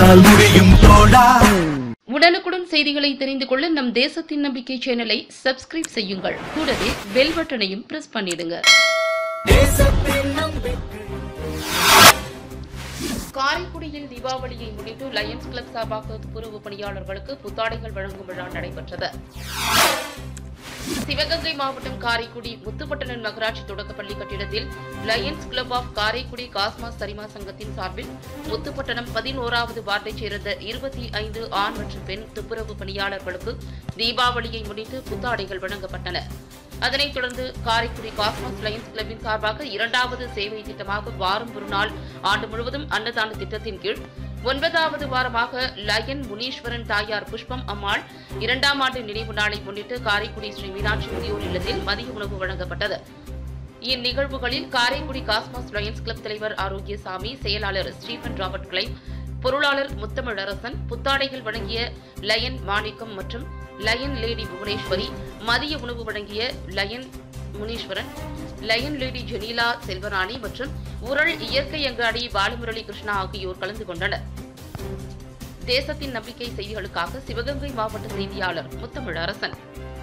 உன்னால் முடியும் தோழா உடனுக்குடன் செய்திகளை தெரிந்து கொள்ள நம் தேசத்தின் நம்பிக்கை சேனலை சப்ஸ்கிரைப் செய்யுங்கள் கூடவே பெல் பட்டனையும் பிரஸ் பண்ணிடுங்க காரைக்குடியில் தீபாவளியை முன்னிட்டு லயன்ஸ் கிளப் சார்பாக துப்புரவு பணியாளர்களுக்கு புத்தாடைகள் வழங்கும் விழா நடைபெற்றது சிவகங்கை மாவட்டம் காரைக்குடி முத்துப்பட்டணம் நகராட்சி தொடக்கப்பள்ளி கட்டிடத்தில் lions club of Karaikudi cosmos சரிமா சங்கத்தின் சார்பில் முத்துப்பட்டணம் பதினோராவது வார்டைச் சேர்ந்த இருபத்தி ஐந்து ஆண் மற்றும் பெண் துப்புரவு பணியாளர்களுக்கு தீபாவளியை முன்னிட்டு புத்தாடைகள் வழங்கப்பட்டன அதனைத் தொடர்ந்து காரைக்குடி காஸ்மாஸ் லயன்ஸ் கிளப்பின் சார்பாக இரண்டாவது சேவை திட்டமாக வாரம் ஒரு நாள் ஆண்டு முழுவதும் அன்னதான திட்டத்தின் கீழ் ஒன்பதாவது வாரமாக லயன் முனீஸ்வரன் தாயார் புஷ்பம் அம்மாள் இரண்டாம் ஆண்டு நினைவு நாளை முன்னிட்டு காரைக்குடி ஸ்ரீ மீனாட்சி முதியோர் இல்லத்தில் மதிய உணவு வழங்கப்பட்டது இந்நிகழ்வுகளில் காரைக்குடி காஸ்மாஸ் லயன்ஸ் கிளப் தலைவர் ஆரோக்கியசாமி செயலாளர் ஸ்டீபன் ராபர்ட் கிளை பொருளாளர் முத்தமிழரசன் புத்தாடைகள் வழங்கிய லயன் மாணிக்கம் மற்றும் லயன் லேடி புவனேஸ்வரி மதிய உணவு வழங்கிய lion Muneeswaran lion lady Jenila Selvarani மற்றும் உரள் இயற்கை அங்காடி பாலமுரளி கிருஷ்ணா ஆகியோர் கலந்து கொண்டனர் தேசத்தின் நம்பிக்கை செய்திகளுக்காக சிவகங்கை மாவட்ட செய்தியாளர் முத்தமிழரசன்